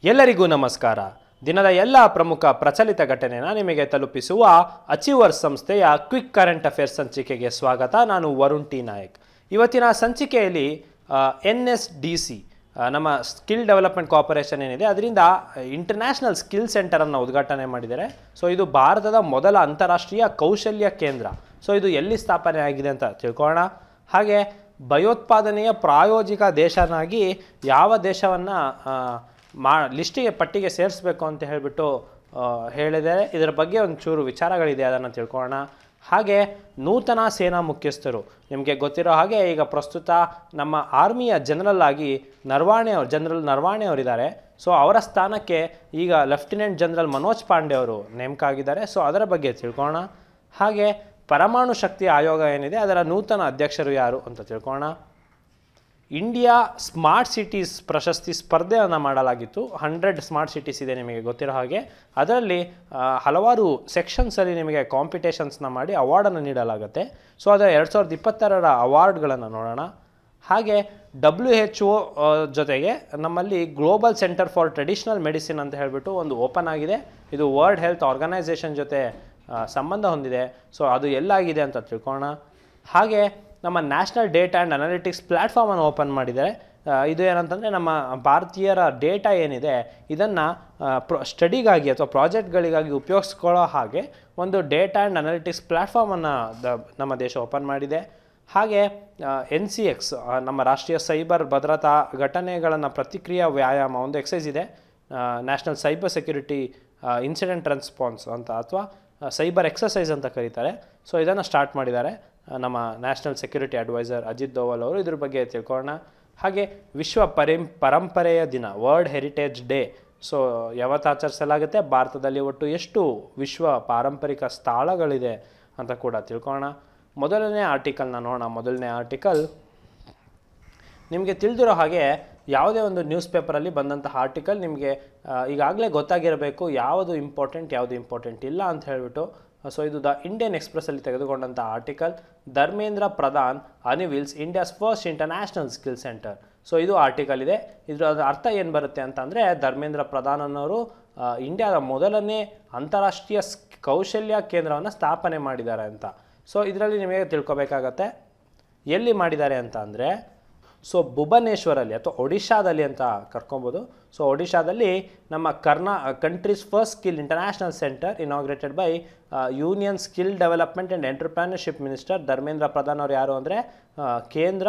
ಎಲ್ಲರಿಗೂ ನಮಸ್ಕಾರ ದಿನದ ಎಲ್ಲ ಪ್ರಮುಖ ಪ್ರಚಲಿತ ಘಟನೆನ ನಿಮಗೆ ತಲುಪಿಸುವ ಅಚೀವರ್ಸ್ ಸಂಸ್ಥೆಯ ಕ್ವಿಕ್ ಕರೆಂಟ್ ಅಫೇರ್ಸ್ ಸಂಚಿಕೆಗೆ ಸ್ವಾಗತ ನಾನು ವರುಣ್ ಟಿ ನಾಯಕ್ ಇವತ್ತಿನ ಸಂಚಿಕೆಯಲ್ಲಿ ಎನ್ ಎಸ್ ಡಿ ಸಿ ನಮ್ಮ ಸ್ಕಿಲ್ ಡೆವಲಪ್ಮೆಂಟ್ ಕಾರ್ಪೊರೇಷನ್ ಏನಿದೆ ಅದರಿಂದ ಇಂಟರ್ನ್ಯಾಷನಲ್ ಸ್ಕಿಲ್ ಸೆಂಟರನ್ನು ಉದ್ಘಾಟನೆ ಮಾಡಿದ್ದಾರೆ ಸೊ ಇದು ಭಾರತದ ಮೊದಲ ಅಂತಾರಾಷ್ಟ್ರೀಯ ಕೌಶಲ್ಯ ಕೇಂದ್ರ ಸೊ ಇದು ಎಲ್ಲಿ ಸ್ಥಾಪನೆ ಆಗಿದೆ ಅಂತ ತಿಳ್ಕೊಳ್ಳೋಣ ಹಾಗೆ ಭಯೋತ್ಪಾದನೆಯ ಪ್ರಾಯೋಜಿಕ ದೇಶನಾಗಿ ಯಾವ ದೇಶವನ್ನು ಮಾ ಲಿಸ್ಟಿಗೆ ಪಟ್ಟಿಗೆ ಸೇರಿಸಬೇಕು ಅಂತ ಹೇಳಿಬಿಟ್ಟು ಆ, ಹೇಳಿದ್ದಾರೆ ಇದರ ಬಗ್ಗೆ ಒಂಚೂರು ವಿಚಾರಗಳಿದೆ ಅದನ್ನು ತಿಳ್ಕೊಳ್ಳೋಣ ಹಾಗೆ ನೂತನ ಸೇನಾ ಮುಖ್ಯಸ್ಥರು ನಿಮಗೆ ಗೊತ್ತಿರೋ ಹಾಗೆ ಈಗ ಪ್ರಸ್ತುತ ನಮ್ಮ ಆರ್ಮಿಯ ಜನರಲ್ ಆಗಿ ನರ್ವಾಣೆ ಅವರು ಜನರಲ್ ನರ್ವಾಣೆ ಅವರಿದ್ದಾರೆ ಸೊ ಅವರ ಸ್ಥಾನಕ್ಕೆ ಈಗ ಲೆಫ್ಟಿನೆಂಟ್ ಜನರಲ್ ಮನೋಜ್ ಪಾಂಡೆ ಅವರು ನೇಮಕ ಆಗಿದ್ದಾರೆ ಸೊ ಅದರ ಬಗ್ಗೆ ತಿಳ್ಕೊಳ್ಳೋಣ ಹಾಗೆ ಪರಮಾಣು ಶಕ್ತಿ ಆಯೋಗ ಏನಿದೆ ಅದರ ನೂತನ ಅಧ್ಯಕ್ಷರು ಯಾರು ಅಂತ ತಿಳ್ಕೊಳ್ಳೋಣ ಇಂಡಿಯಾ ಸ್ಮಾರ್ಟ್ ಸಿಟೀಸ್ ಪ್ರಶಸ್ತಿ ಸ್ಪರ್ಧೆಯನ್ನು ಮಾಡಲಾಗಿತ್ತು ಹಂಡ್ರೆಡ್ ಸ್ಮಾರ್ಟ್ ಸಿಟೀಸ್ ಇದೆ ನಿಮಗೆ ಗೊತ್ತಿರೋ ಹಾಗೆ ಅದರಲ್ಲಿ ಆ, ಹಲವಾರು ಸೆಕ್ಷನ್ಸಲ್ಲಿ ನಿಮಗೆ ಕಾಂಪಿಟೇಷನ್ಸ್ನ ಮಾಡಿ ಅವಾರ್ಡನ್ನು ನೀಡಲಾಗುತ್ತೆ ಸೊ ಅದರ ಎರಡು ಸಾವಿರದ ಇಪ್ಪತ್ತೆರಡರ ಅವಾರ್ಡ್ಗಳನ್ನು ನೋಡೋಣ ಹಾಗೆ ಡಬ್ಲ್ಯೂ ಎಚ್ ಒ ಜೊತೆಗೆ ನಮ್ಮಲ್ಲಿ global centre for traditional medicine ಅಂತ ಹೇಳಿಬಿಟ್ಟು ಒಂದು ಓಪನ್ ಆಗಿದೆ ಇದು ವರ್ಲ್ಡ್ ಹೆಲ್ತ್ ಆರ್ಗನೈಸೇಷನ್ ಜೊತೆ ಆ, ಸಂಬಂಧ ಹೊಂದಿದೆ ಸೊ ಅದು ಎಲ್ಲಾಗಿದೆ ಅಂತ ತಿಳ್ಕೊಳ್ಳೋಣ ಹಾಗೆ ನಮ್ಮ ನ್ಯಾಷನಲ್ ಡೇಟಾ ಆ್ಯಂಡ್ ಅನಾಲಿಟಿಕ್ಸ್ ಪ್ಲ್ಯಾಟ್ಫಾರ್ಮನ್ನು ಓಪನ್ ಮಾಡಿದ್ದಾರೆ ಆ, ಇದು ಏನಂತಂದರೆ ನಮ್ಮ ಭಾರತೀಯರ ಡೇಟಾ ಏನಿದೆ ಇದನ್ನು ಪ್ರೊ ಸ್ಟಡಿಗಾಗಿ ಅಥವಾ ಪ್ರಾಜೆಕ್ಟ್ಗಳಿಗಾಗಿ ಉಪಯೋಗಿಸ್ಕೊಳ್ಳೋ ಹಾಗೆ ಒಂದು ಡೇಟಾ ಆ್ಯಂಡ್ ಅನಾಲಿಟಿಕ್ಸ್ ಪ್ಲ್ಯಾಟ್ಫಾರ್ಮನ್ನು ದ ನಮ್ಮ ದೇಶ ಓಪನ್ ಮಾಡಿದೆ ಹಾಗೆ ಎನ್ ಸಿ ಎಕ್ಸ್ ನಮ್ಮ ರಾಷ್ಟ್ರೀಯ ಸೈಬರ್ ಭದ್ರತಾ ಘಟನೆಗಳನ್ನು ಪ್ರತಿಕ್ರಿಯಾ ವ್ಯಾಯಾಮ ಒಂದು ಎಕ್ಸೈಸ್ ಇದೆ national cyber security incident response ಅಂತ ಅಥವಾ ಸೈಬರ್ ಎಕ್ಸಸೈಸ್ ಅಂತ ಕರೀತಾರೆ ಸೊ ಇದನ್ನು ಸ್ಟಾರ್ಟ್ ಮಾಡಿದ್ದಾರೆ ಆ, ನಮ್ಮ national security advisor Ajit Doval ಅವರು ಇದ್ರ ಬಗ್ಗೆ ತಿಳ್ಕೊಳ್ಳೋಣ ಹಾಗೆ ವಿಶ್ವ ಪರಿಂ ಪರಂಪರೆಯ ದಿನ ವರ್ಲ್ಡ್ ಹೆರಿಟೇಜ್ ಡೇ ಸೊ ಯಾವತ್ತು ಆಚರಿಸಲಾಗುತ್ತೆ ಭಾರತದಲ್ಲಿ ಒಟ್ಟು ಎಷ್ಟು ವಿಶ್ವ ಪಾರಂಪರಿಕ ಸ್ಥಳಗಳಿದೆ ಅಂತ ಕೂಡ ತಿಳ್ಕೊಳ್ಳೋಣ ಮೊದಲನೇ ಆರ್ಟಿಕಲ್ನ ನೋಡೋಣ ಮೊದಲನೇ ಆರ್ಟಿಕಲ್ ನಿಮಗೆ ತಿಳಿದಿರೋ ಹಾಗೆ ಯಾವುದೇ ಒಂದು ನ್ಯೂಸ್ ಪೇಪರಲ್ಲಿ ಬಂದಂತಹ ಆರ್ಟಿಕಲ್ ನಿಮಗೆ ಈಗಾಗಲೇ ಗೊತ್ತಾಗಿರಬೇಕು ಯಾವುದು ಇಂಪಾರ್ಟೆಂಟ್ ಯಾವುದು ಇಂಪಾರ್ಟೆಂಟ್ ಇಲ್ಲ ಅಂತ ಹೇಳಿಬಿಟ್ಟು ಸೊ ಇದು ದ ಇಂಡಿಯನ್ ಎಕ್ಸ್ಪ್ರೆಸ್ಸಲ್ಲಿ ತೆಗೆದುಕೊಂಡಂಥ article Dharmendra Pradhan unveils India's first international skill centre so ಇದು ಆರ್ಟಿಕಲ್ ಇದೆ ಇದರ ಅದ್ರ ಅರ್ಥ ಏನು ಬರುತ್ತೆ ಅಂತಂದರೆ ಧರ್ಮೇಂದ್ರ ಪ್ರಧಾನ್ ಅನ್ನೋರು ಆ, ಇಂಡಿಯಾದ ಮೊದಲನೇ ಅಂತಾರಾಷ್ಟ್ರೀಯ ಸ್- ಕೌಶಲ್ಯ ಕೇಂದ್ರವನ್ನು ಸ್ಥಾಪನೆ ಮಾಡಿದ್ದಾರೆ ಅಂತ ಸೊ ಇದರಲ್ಲಿ ನಿಮಗೆ ತಿಳ್ಕೊಬೇಕಾಗತ್ತೆ ಎಲ್ಲಿ ಮಾಡಿದ್ದಾರೆ ಅಂತ ಅಂದರೆ ಸೊ ಭುವನೇಶ್ವರಲ್ಲಿ ಅಥವಾ ಒಡಿಶಾದಲ್ಲಿ ಅಂತ ಕರ್ಕೊಬೋದು ಸೊ ಒಡಿಶಾದಲ್ಲಿ ನಮ್ಮ ಕರ್ನಾ countries first skill international centre inaugurated by union skill development and entrepreneurship minister Dharmendra Pradhan ಅವರು ಯಾರು ಅಂದರೆ ಕೇಂದ್ರ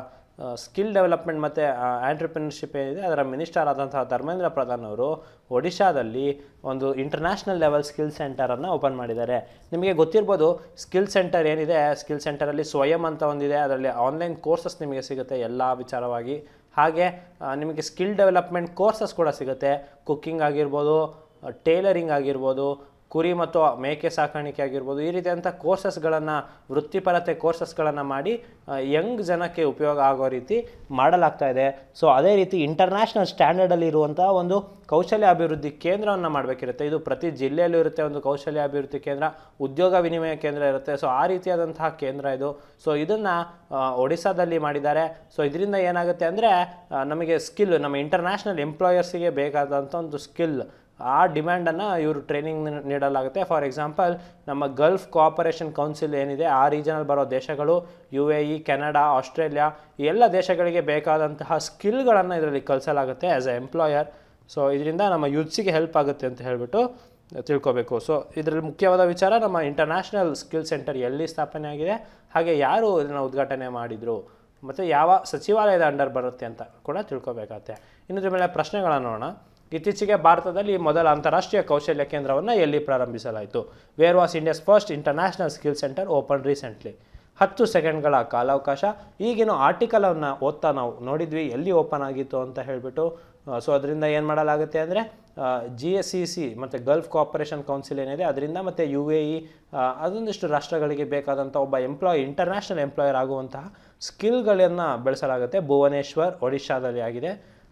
ಸ್ಕಿಲ್ ಡೆವಲಪ್ಮೆಂಟ್ ಮತ್ತು ಆಂಟ್ರಪ್ರಿನರ್ಶಿಪ್ ಏನಿದೆ ಅದರ ಮಿನಿಸ್ಟರ್ ಆದಂತಹ ಧರ್ಮೇಂದ್ರ ಪ್ರಧಾನ್ ಅವರು ಒಡಿಶಾದಲ್ಲಿ ಒಂದು ಇಂಟರ್ನ್ಯಾಷನಲ್ ಲೆವೆಲ್ ಸ್ಕಿಲ್ ಸೆಂಟರನ್ನು ಓಪನ್ ಮಾಡಿದ್ದಾರೆ ನಿಮಗೆ ಗೊತ್ತಿರ್ಬೋದು ಸ್ಕಿಲ್ ಸೆಂಟರ್ ಏನಿದೆ ಸ್ಕಿಲ್ ಸೆಂಟರಲ್ಲಿ ಸ್ವಯಂ ಅಂತ ಒಂದಿದೆ ಅದರಲ್ಲಿ ಆನ್ಲೈನ್ ಕೋರ್ಸಸ್ ನಿಮಗೆ ಸಿಗುತ್ತೆ ಎಲ್ಲ ವಿಚಾರವಾಗಿ ಹಾಗೆ ಆ, ನಿಮಗೆ ಸ್ಕಿಲ್ ಡೆವಲಪ್ಮೆಂಟ್ ಕೋರ್ಸಸ್ ಕೂಡ ಸಿಗುತ್ತೆ ಕುಕ್ಕಿಂಗ್ ಆಗಿರ್ಬೋದು ಟೇಲರಿಂಗ್ ಆಗಿರ್ಬೋದು ಕುರಿ ಮತ್ತು ಮೇಕೆ ಸಾಕಾಣಿಕೆ ಆಗಿರ್ಬೋದು ಈ ರೀತಿಯಂಥ ಕೋರ್ಸಸ್ಗಳನ್ನು ವೃತ್ತಿಪರತೆ ಕೋರ್ಸಸ್ಗಳನ್ನು ಮಾಡಿ ಯಂಗ್ ಜನಕ್ಕೆ ಉಪಯೋಗ ಆಗೋ ರೀತಿ ಮಾಡಲಾಗ್ತಾ ಇದೆ ಸೊ ಅದೇ ರೀತಿ ಇಂಟರ್ನ್ಯಾಷನಲ್ ಸ್ಟ್ಯಾಂಡರ್ಡಲ್ಲಿ ಇರುವಂಥ ಒಂದು ಕೌಶಲ್ಯ ಅಭಿವೃದ್ಧಿ ಕೇಂದ್ರವನ್ನು ಮಾಡಬೇಕಿರುತ್ತೆ ಇದು ಪ್ರತಿ ಜಿಲ್ಲೆಯಲ್ಲೂ ಇರುತ್ತೆ ಒಂದು ಕೌಶಲ್ಯ ಅಭಿವೃದ್ಧಿ ಕೇಂದ್ರ ಉದ್ಯೋಗ ವಿನಿಮಯ ಕೇಂದ್ರ ಇರುತ್ತೆ ಸೊ ಆ ರೀತಿಯಾದಂತಹ ಕೇಂದ್ರ ಇದು ಸೊ ಇದನ್ನು ಒಡಿಸ್ಸಾದಲ್ಲಿ ಮಾಡಿದ್ದಾರೆ ಸೊ ಇದರಿಂದ ಏನಾಗುತ್ತೆ ಅಂದರೆ ನಮಗೆ ಸ್ಕಿಲ್ ನಮ್ಮ ಇಂಟರ್ನ್ಯಾಷನಲ್ ಎಂಪ್ಲಾಯರ್ಸಿಗೆ ಬೇಕಾದಂಥ ಒಂದು ಸ್ಕಿಲ್ ಆ ಡಿಮ್ಯಾಂಡನ್ನು ಇವರು ಟ್ರೈನಿಂಗ್ ನೀಡಲಾಗುತ್ತೆ ಫಾರ್ ಎಕ್ಸಾಂಪಲ್ ನಮ್ಮ ಗಲ್ಫ್ ಕೋಆಪರೇಷನ್ ಕೌನ್ಸಿಲ್ ಏನಿದೆ ಆ ರೀಜನಲ್ಲಿ ಬರೋ ದೇಶಗಳು U A E Canada Australia ಈ ಎಲ್ಲ ದೇಶಗಳಿಗೆ ಬೇಕಾದಂತಹ ಸ್ಕಿಲ್ಗಳನ್ನು ಇದರಲ್ಲಿ ಕಲಿಸಲಾಗುತ್ತೆ ಆ್ಯಸ್ ಎ ಎಂಪ್ಲಾಯರ್ ಸೊ ಇದರಿಂದ ನಮ್ಮ ಯೂತ್ಸಿಗೆ ಹೆಲ್ಪ್ ಆಗುತ್ತೆ ಅಂತ ಹೇಳಿಬಿಟ್ಟು ತಿಳ್ಕೊಬೇಕು ಸೊ ಇದರಲ್ಲಿ ಮುಖ್ಯವಾದ ವಿಚಾರ ನಮ್ಮ ಇಂಟರ್ನ್ಯಾಷನಲ್ ಸ್ಕಿಲ್ ಸೆಂಟರ್ ಎಲ್ಲಿ ಸ್ಥಾಪನೆ ಆಗಿದೆ ಹಾಗೆ ಯಾರು ಇದನ್ನು ಉದ್ಘಾಟನೆ ಮಾಡಿದರು ಮತ್ತು ಯಾವ ಸಚಿವಾಲಯದ ಅಂಡರ್ ಬರುತ್ತೆ ಅಂತ ಕೂಡ ತಿಳ್ಕೊಬೇಕಾಗತ್ತೆ ಇನ್ನೊಂದ್ರ ಮೇಲೆ ಪ್ರಶ್ನೆಗಳನ್ನು ನೋಡೋಣ ಇತ್ತೀಚೆಗೆ ಭಾರತದಲ್ಲಿ ಮೊದಲ ಅಂತಾರಾಷ್ಟ್ರೀಯ ಕೌಶಲ್ಯ ಕೇಂದ್ರವನ್ನು ಎಲ್ಲಿ ಪ್ರಾರಂಭಿಸಲಾಯಿತು where was India's first international skill centre open recently ಹತ್ತು ಸೆಕೆಂಡ್ಗಳ ಕಾಲಾವಕಾಶ ಈಗಿನ ಆರ್ಟಿಕಲನ್ನು ಓದ್ತಾ ನಾವು ನೋಡಿದ್ವಿ ಎಲ್ಲಿ ಓಪನ್ ಆಗಿತ್ತು ಅಂತ ಹೇಳಿಬಿಟ್ಟು ಸೊ ಅದರಿಂದ ಏನು ಮಾಡಲಾಗುತ್ತೆ ಅಂದರೆ ಜಿ ಎಸ್ ಸಿ ಸಿ ಮತ್ತು ಗಲ್ಫ್ ಕೋಆಪರೇಷನ್ ಕೌನ್ಸಿಲ್ ಏನಿದೆ ಅದರಿಂದ ಮತ್ತು ಯು ಎ ಇ ಅದೊಂದಿಷ್ಟು ರಾಷ್ಟ್ರಗಳಿಗೆ ಬೇಕಾದಂಥ ಒಬ್ಬ ಎಂಪ್ಲಾಯ್ ಇಂಟರ್ನ್ಯಾಷನಲ್ ಎಂಪ್ಲಾಯರ್ ಆಗುವಂತಹ ಸ್ಕಿಲ್ಗಳನ್ನು ಬೆಳೆಸಲಾಗುತ್ತೆ ಭುವನೇಶ್ವರ್ ಒಡಿಶಾದಲ್ಲಿ ಆಗಿದೆ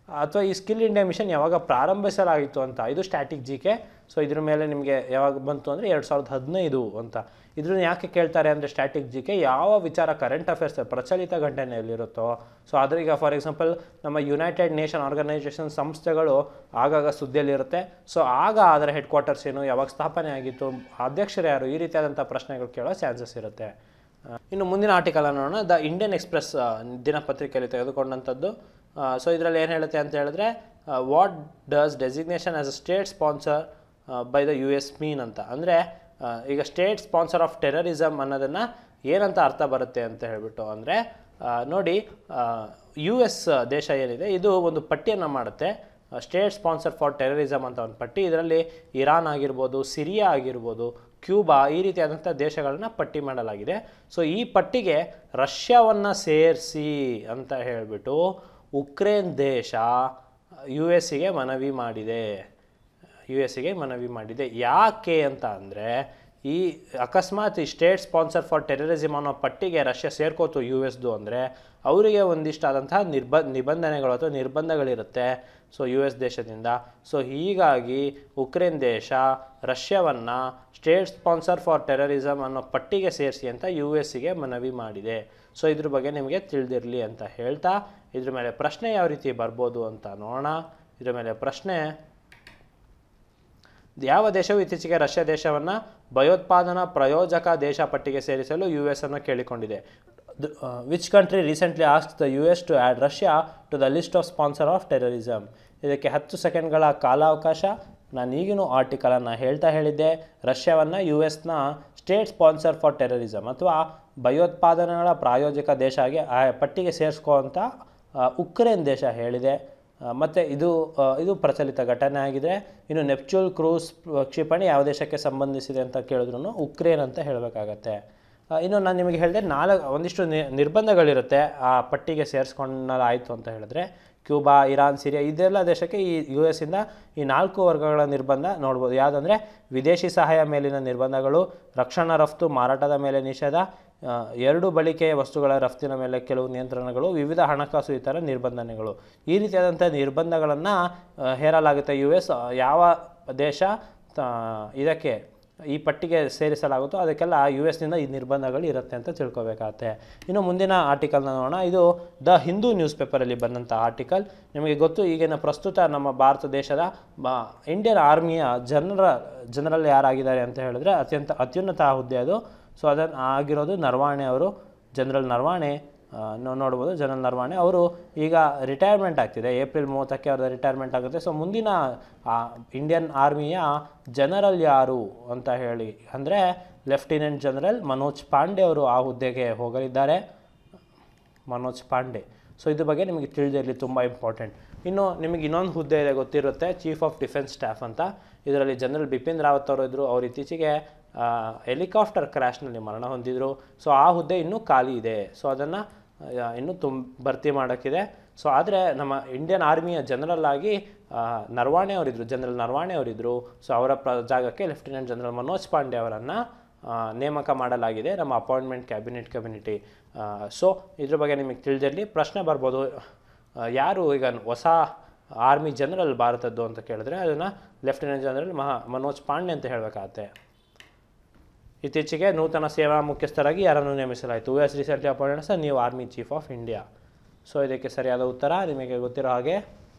ಅಥವಾ ಈ ಸ್ಕಿಲ್ ಇಂಡಿಯಾ ಮಿಷನ್ ಯಾವಾಗ ಪ್ರಾರಂಭಿಸಲಾಗಿತ್ತು ಅಂತ ಇದು ಸ್ಟ್ಯಾಟಿಕ್ ಜಿ ಕೆ ಸೊ ಇದ್ರ ಮೇಲೆ ನಿಮಗೆ ಯಾವಾಗ ಬಂತು ಅಂದರೆ ಎರಡು ಸಾವಿರದ ಹದಿನೈದು ಅಂತ ಇದ್ರನ್ನ ಯಾಕೆ ಕೇಳ್ತಾರೆ ಅಂದರೆ ಸ್ಟ್ಯಾಟಿಕ್ ಜಿ ಕೆ ಯಾವ ವಿಚಾರ ಕರೆಂಟ್ ಅಫೇರ್ಸ್ ಪ್ರಚಲಿತ ಘಟನೆಯಲ್ಲಿರುತ್ತೋ ಸೊ ಅದ್ರೀಗ ಫಾರ್ ಎಕ್ಸಾಂಪಲ್ ನಮ್ಮ ಯುನೈಟೆಡ್ ನೇಷನ್ ಆರ್ಗನೈಸೇಷನ್ ಸಂಸ್ಥೆಗಳು ಆಗಾಗ ಸುದ್ದಿಯಲ್ಲಿರುತ್ತೆ ಸೊ ಆಗ ಅದರ ಹೆಡ್ ಕ್ವಾರ್ಟರ್ಸ್ ಏನು ಯಾವಾಗ ಸ್ಥಾಪನೆ ಆಗಿತ್ತು ಅಧ್ಯಕ್ಷರು ಯಾರು ಈ ರೀತಿಯಾದಂಥ ಪ್ರಶ್ನೆಗಳು ಕೇಳೋ ಚಾನ್ಸಸ್ ಇರುತ್ತೆ ಆ, ಇನ್ನು ಮುಂದಿನ ಆರ್ಟಿಕಲ್ ನೋಡೋಣ ದ ಇಂಡಿಯನ್ ಎಕ್ಸ್ಪ್ರೆಸ್ ಆ, ದಿನಪತ್ರಿಕೆಯಲ್ಲಿ ತೆಗೆದುಕೊಂಡಂಥದ್ದು ಸೊ ಇದರಲ್ಲಿ ಏನು ಹೇಳುತ್ತೆ ಅಂತ ಹೇಳಿದ್ರೆ what does designation as a state sponsor by the U S mean ಅಂತ ಅಂದರೆ ಈಗ ಸ್ಟೇಟ್ ಸ್ಪಾನ್ಸರ್ ಆಫ್ ಟೆರರಿಸಮ್ ಅನ್ನೋದನ್ನು ಏನಂತ ಅರ್ಥ ಬರುತ್ತೆ ಅಂತ ಹೇಳ್ಬಿಟ್ಟು ಅಂದರೆ ನೋಡಿ ಯು ಎಸ್ ದೇಶ ಏನಿದೆ ಇದು ಒಂದು ಪಟ್ಟಿಯನ್ನು ಮಾಡುತ್ತೆ ಸ್ಟೇಟ್ ಸ್ಪಾನ್ಸರ್ ಫಾರ್ ಟೆರರಿಸಮ್ ಅಂತ ಒಂದು ಪಟ್ಟಿ ಇದರಲ್ಲಿ ಇರಾನ್ ಆಗಿರ್ಬೋದು ಸಿರಿಯಾ ಆಗಿರ್ಬೋದು ಕ್ಯೂಬಾ ಈ ರೀತಿಯಾದಂಥ ದೇಶಗಳನ್ನ ಪಟ್ಟಿ ಮಾಡಲಾಗಿದೆ ಸೊ ಈ ಪಟ್ಟಿಗೆ ರಷ್ಯಾವನ್ನು ಸೇರಿಸಿ ಅಂತ ಹೇಳಿಬಿಟ್ಟು ಉಕ್ರೇನ್ ದೇಶ ಯು ಎಸ್ಸಿಗೆ ಮನವಿ ಮಾಡಿದೆ ಯು ಎಸ್ಸಿಗೆ ಮನವಿ ಮಾಡಿದೆ ಯಾಕೆ ಅಂತ ಅಂದರೆ ಈ ಅಕಸ್ಮಾತ್ ಈ ಸ್ಟೇಟ್ ಸ್ಪಾನ್ಸರ್ ಫಾರ್ ಟೆರರಿಸಮ್ ಅನ್ನೋ ಪಟ್ಟಿಗೆ ರಷ್ಯಾ ಸೇರ್ಕೋತು ಯು ಎಸ್ದು ಅಂದರೆ ಅವರಿಗೆ ಒಂದಿಷ್ಟಾದಂತಹ ನಿರ್ಬ ನಿಬಂಧನೆಗಳು ಅಥವಾ ನಿರ್ಬಂಧಗಳಿರುತ್ತೆ ಸೊ ಯು ಎಸ್ ದೇಶದಿಂದ ಸೊ ಹೀಗಾಗಿ ಉಕ್ರೇನ್ ದೇಶ ರಷ್ಯಾವನ್ನು ಸ್ಟೇಟ್ ಸ್ಪಾನ್ಸರ್ ಫಾರ್ ಟೆರರಿಸಮ್ ಅನ್ನೋ ಪಟ್ಟಿಗೆ ಸೇರಿಸಿ ಅಂತ ಯು ಎಸ್ಸಿಗೆ ಮನವಿ ಮಾಡಿದೆ ಸೊ ಇದ್ರ ಬಗ್ಗೆ ನಿಮಗೆ ತಿಳಿದಿರಲಿ ಅಂತ ಹೇಳ್ತಾ ಇದ್ರ ಮೇಲೆ ಪ್ರಶ್ನೆ ಯಾವ ರೀತಿ ಬರ್ಬೋದು ಅಂತ ನೋಡೋಣ ಇದ್ರ ಮೇಲೆ ಪ್ರಶ್ನೆ ಯಾವ ದೇಶವು ಇತ್ತೀಚೆಗೆ ರಷ್ಯಾ ದೇಶವನ್ನು ಭಯೋತ್ಪಾದನಾ ಪ್ರಯೋಜಕ ದೇಶ ಪಟ್ಟಿಗೆ ಸೇರಿಸಲು ಯು ಎಸ್ ಅನ್ನು ಕೇಳಿಕೊಂಡಿದೆ which country recently ask the U S to add Russia to the list of sponsor of terrorism ಇದಕ್ಕೆ ಹತ್ತು ಸೆಕೆಂಡ್ಗಳ ಕಾಲಾವಕಾಶ ನಾನು ಈಗಿನೂ ಆರ್ಟಿಕಲನ್ನು ಹೇಳ್ತಾ ಹೇಳಿದ್ದೆ ರಷ್ಯಾವನ್ನು ಯು ಎಸ್ನ ಸ್ಟೇಟ್ ಸ್ಪಾನ್ಸರ್ ಫಾರ್ ಟೆರರಿಸಮ್ ಅಥವಾ ಭಯೋತ್ಪಾದನೆಗಳ ಪ್ರಾಯೋಜಕ ದೇಶ ಆಗಿ ಆ ಪಟ್ಟಿಗೆ ಸೇರಿಸ್ಕೋ ಅಂತ ಆ, ಉಕ್ರೇನ್ ದೇಶ ಹೇಳಿದೆ ಮತ್ತು ಇದು ಆ, ಇದು ಪ್ರಚಲಿತ ಘಟನೆ ಆಗಿದೆ ಇನ್ನು ನೆಪ್ಚೂಲ್ ಕ್ರೂಸ್ ಕ್ಷಿಪಣಿ ಯಾವ ದೇಶಕ್ಕೆ ಸಂಬಂಧಿಸಿದೆ ಅಂತ ಕೇಳಿದ್ರು ಉಕ್ರೇನ್ ಅಂತ ಹೇಳಬೇಕಾಗತ್ತೆ ಇನ್ನು ನಾನು ನಿಮಗೆ ಹೇಳಿದೆ ನಾಲ್ಕು ಒಂದಿಷ್ಟು ನಿ ನಿರ್ಬಂಧಗಳಿರುತ್ತೆ ಆ ಪಟ್ಟಿಗೆ ಸೇರಿಸ್ಕೊಂಡಾಯ್ತು ಅಂತ ಹೇಳಿದ್ರೆ ಕ್ಯೂಬಾ ಇರಾನ್ ಸಿರಿಯಾ ಇದೆಲ್ಲ ದೇಶಕ್ಕೆ ಈ ಯು ಎಸ್ಸಿಂದ ಈ ನಾಲ್ಕು ವರ್ಗಗಳ ನಿರ್ಬಂಧ ನೋಡ್ಬೋದು ಯಾವುದಂದರೆ ವಿದೇಶಿ ಸಹಾಯ ಮೇಲಿನ ನಿರ್ಬಂಧಗಳು ರಕ್ಷಣಾ ರಫ್ತು ಮಾರಾಟದ ಮೇಲೆ ನಿಷೇಧ ಆ, ಎರಡು ಬಳಕೆಯ ವಸ್ತುಗಳ ರಫ್ತಿನ ಮೇಲೆ ಕೆಲವು ನಿಯಂತ್ರಣಗಳು ವಿವಿಧ ಹಣಕಾಸು ಇತರ ನಿರ್ಬಂಧನೆಗಳು ಈ ರೀತಿಯಾದಂಥ ನಿರ್ಬಂಧಗಳನ್ನು ಹೇರಲಾಗುತ್ತೆ ಯು ಎಸ್ ಯಾವ ದೇಶ ಆ, ಇದಕ್ಕೆ ಈ ಪಟ್ಟಿಗೆ ಸೇರಿಸಲಾಗುತ್ತೋ ಅದಕ್ಕೆಲ್ಲ ಯು ಎಸ್ನಿಂದ ಈ ನಿರ್ಬಂಧಗಳು ಇರುತ್ತೆ ಅಂತ ತಿಳ್ಕೊಬೇಕಾಗತ್ತೆ ಇನ್ನು ಮುಂದಿನ ಆರ್ಟಿಕಲ್ನ ನೋಡೋಣ ಇದು ದ ಹಿಂದೂ ನ್ಯೂಸ್ ಪೇಪರಲ್ಲಿ ಬಂದಂಥ ಆರ್ಟಿಕಲ್ ನಿಮಗೆ ಗೊತ್ತು ಈಗಿನ ಪ್ರಸ್ತುತ ನಮ್ಮ ಭಾರತ ದೇಶದ ಬ ಇಂಡಿಯನ್ ಆರ್ಮಿಯ ಜನರ ಜನರಲ್ ಯಾರಾಗಿದ್ದಾರೆ ಅಂತ ಹೇಳಿದ್ರೆ ಅತ್ಯಂತ ಅತ್ಯುನ್ನತ ಹುದ್ದೆ ಅದು ಸೊ ಅದನ್ನು ಆಗಿರೋದು ನರ್ವಾಣೆ ಅವರು ಜನರಲ್ ನರ್ವಾಣೆ ಆ, ನಾವು ನೋಡ್ಬೋದು ಜನರಲ್ ನರ್ವಾಣೆ ಅವರು ಈಗ ರಿಟೈರ್ಮೆಂಟ್ ಆಗ್ತಿದೆ ಏಪ್ರಿಲ್ ಮೂವತ್ತಕ್ಕೆ ಅವ್ರದ್ದು ರಿಟೈರ್ಮೆಂಟ್ ಆಗುತ್ತೆ ಸೊ ಮುಂದಿನ ಆ, ಇಂಡಿಯನ್ ಆರ್ಮಿಯ ಜನರಲ್ ಯಾರು ಅಂತ ಹೇಳಿ ಅಂದರೆ ಲೆಫ್ಟಿನೆಂಟ್ ಜನರಲ್ ಮನೋಜ್ ಪಾಂಡೆ ಅವರು ಆ ಹುದ್ದೆಗೆ ಹೋಗಲಿದ್ದಾರೆ ಮನೋಜ್ ಪಾಂಡೆ ಸೊ ಇದ್ರ ಬಗ್ಗೆ ನಿಮಗೆ ತಿಳಿದಿರಲಿ ತುಂಬ ಇಂಪಾರ್ಟೆಂಟ್ ಇನ್ನು ನಿಮಗೆ ಇನ್ನೊಂದು ಹುದ್ದೆ ಇದೆ ಗೊತ್ತಿರುತ್ತೆ ಚೀಫ್ ಆಫ್ ಡಿಫೆನ್ಸ್ ಸ್ಟಾಫ್ ಅಂತ ಇದರಲ್ಲಿ ಜನರಲ್ ಬಿಪಿನ್ ರಾವತ್ ಅವರು ಇದ್ದರು ಅವ್ರು ಇತ್ತೀಚೆಗೆ ಹೆಲಿಕಾಪ್ಟರ್ ಕ್ರ್ಯಾಶ್ನಲ್ಲಿ ಮರಣ ಹೊಂದಿದ್ರು ಸೊ ಆ ಹುದ್ದೆ ಇನ್ನೂ ಖಾಲಿ ಇದೆ ಸೊ ಅದನ್ನು ಇನ್ನೂ ತುಂ ಭರ್ತಿ ಮಾಡೋಕ್ಕಿದೆ ಸೊ ಆದರೆ ನಮ್ಮ ಇಂಡಿಯನ್ ಆರ್ಮಿಯ ಜನರಲ್ ಆಗಿ ಆ, ನರ್ವಾಣೆ ಅವರಿದ್ದರು ಜನರಲ್ ನರ್ವಾಣೆ ಅವರಿದ್ದರು ಸೊ ಅವರ ಪ್ರ ಜಾಗಕ್ಕೆ ಲೆಫ್ಟಿನೆಂಟ್ ಜನರಲ್ ಮನೋಜ್ ಪಾಂಡೆ ಅವರನ್ನು ಆ, ನೇಮಕ ಮಾಡಲಾಗಿದೆ ನಮ್ಮ ಅಪಾಯಿಂಟ್ಮೆಂಟ್ ಕ್ಯಾಬಿನೆಟ್ ಕಮ್ಯುನಿಟಿ ಸೊ ಇದ್ರ ಬಗ್ಗೆ ನಿಮಗೆ ತಿಳಿದಿರಲಿ ಪ್ರಶ್ನೆ ಬರ್ಬೋದು ಆ, ಯಾರು ಈಗ ಹೊಸ ಆರ್ಮಿ ಜನರಲ್ ಭಾರತದ್ದು ಅಂತ ಕೇಳಿದ್ರೆ ಅದನ್ನು ಲೆಫ್ಟಿನೆಂಟ್ ಜನರಲ್ ಮಹಾ ಮನೋಜ್ ಪಾಂಡೆ ಅಂತ ಹೇಳಬೇಕಾಗತ್ತೆ ಇತ್ತೀಚೆಗೆ ನೂತನ ಸೇವಾ ಮುಖ್ಯಸ್ಥರಾಗಿ ಯಾರನ್ನು ನೇಮಿಸಲಾಯಿತು U S recently appointed sir ನೀವು army chief of India so ಇದಕ್ಕೆ ಸರಿಯಾದ ಉತ್ತರ ನಿಮಗೆ ಗೊತ್ತಿರೋ ಹಾಗೆ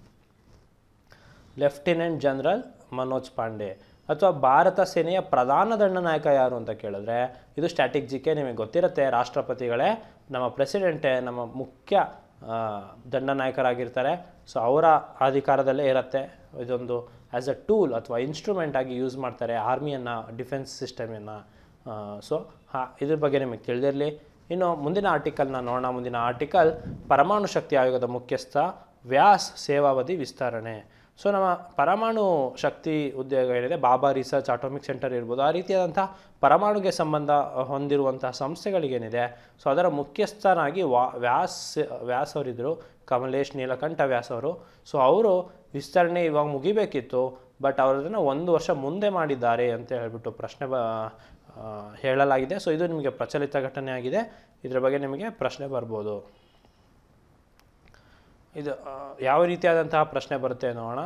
ಲೆಫ್ಟಿನೆಂಟ್ ಜನರಲ್ ಮನೋಜ್ ಪಾಂಡೆ ಅಥವಾ ಭಾರತ ಸೇನೆಯ ಪ್ರಧಾನ ದಂಡನಾಯಕ ಯಾರು ಅಂತ ಕೇಳಿದ್ರೆ ಇದು ಸ್ಟ್ಯಾಟಿಕ್ ಜಿಕೆ ನಿಮಗೆ ಗೊತ್ತಿರುತ್ತೆ ರಾಷ್ಟ್ರಪತಿಗಳೇ ನಮ್ಮ ಪ್ರೆಸಿಡೆಂಟೇ ನಮ್ಮ ಮುಖ್ಯ ಆ, ದಂಡನಾಯಕರಾಗಿರ್ತಾರೆ ಸೊ ಅವರ ಅಧಿಕಾರದಲ್ಲೇ ಇರುತ್ತೆ ಇದೊಂದು ಆ್ಯಸ್ ಅ ಟೂಲ್ ಅಥವಾ ಇನ್ಸ್ಟ್ರೂಮೆಂಟ್ ಆಗಿ ಯೂಸ್ ಮಾಡ್ತಾರೆ ಆರ್ಮಿಯನ್ನು ಡಿಫೆನ್ಸ್ ಸಿಸ್ಟಮನ್ನು ಸೊ ಹಾಂ ಇದ್ರ ಬಗ್ಗೆ ನಿಮಗೆ ತಿಳಿದಿರಲಿ ಇನ್ನು ಮುಂದಿನ ಆರ್ಟಿಕಲ್ನ ನೋಡೋಣ ಮುಂದಿನ ಆರ್ಟಿಕಲ್ ಪರಮಾಣು ಶಕ್ತಿ ಆಯೋಗದ ಮುಖ್ಯಸ್ಥ ವ್ಯಾಸ್ ಸೇವಾವಧಿ ವಿಸ್ತರಣೆ ಸೊ ನಮ್ಮ ಪರಮಾಣು ಶಕ್ತಿ ಉದ್ಯೋಗ ಏನಿದೆ ಬಾಬಾ ರಿಸರ್ಚ್ ಆಟೋಮಿಕ್ ಸೆಂಟರ್ ಇರ್ಬೋದು ಆ ರೀತಿಯಾದಂಥ ಪರಮಾಣುಗೆ ಸಂಬಂಧ ಹೊಂದಿರುವಂಥ ಸಂಸ್ಥೆಗಳಿಗೇನಿದೆ ಸೊ ಅದರ ಮುಖ್ಯಸ್ಥನಾಗಿ ವಾ ವ್ಯಾಸ್ ವ್ಯಾಸ್ ಅವರಿದ್ದರು ಕಮಲೇಶ್ ನೀಲಕಂಠ ವ್ಯಾಸ್ ಅವರು ಸೊ ಅವರು ವಿಸ್ತರಣೆ ಇವಾಗ ಮುಗಿಬೇಕಿತ್ತು ಬಟ್ ಅವರದನ್ನು ಒಂದು ವರ್ಷ ಮುಂದೆ ಮಾಡಿದ್ದಾರೆ ಅಂತ ಹೇಳ್ಬಿಟ್ಟು ಪ್ರಶ್ನೆ ಬ ಆ, ಹೇಳಲಾಗಿದೆ ಸೊ ಇದು ನಿಮಗೆ ಪ್ರಚಲಿತ ಘಟನೆ ಆಗಿದೆ ಇದರ ಬಗ್ಗೆ ನಿಮಗೆ ಪ್ರಶ್ನೆ ಬರ್ಬೋದು ಇದು ಆ, ಯಾವ ರೀತಿಯಾದಂತಹ ಪ್ರಶ್ನೆ ಬರುತ್ತೆ ನೋಡೋಣ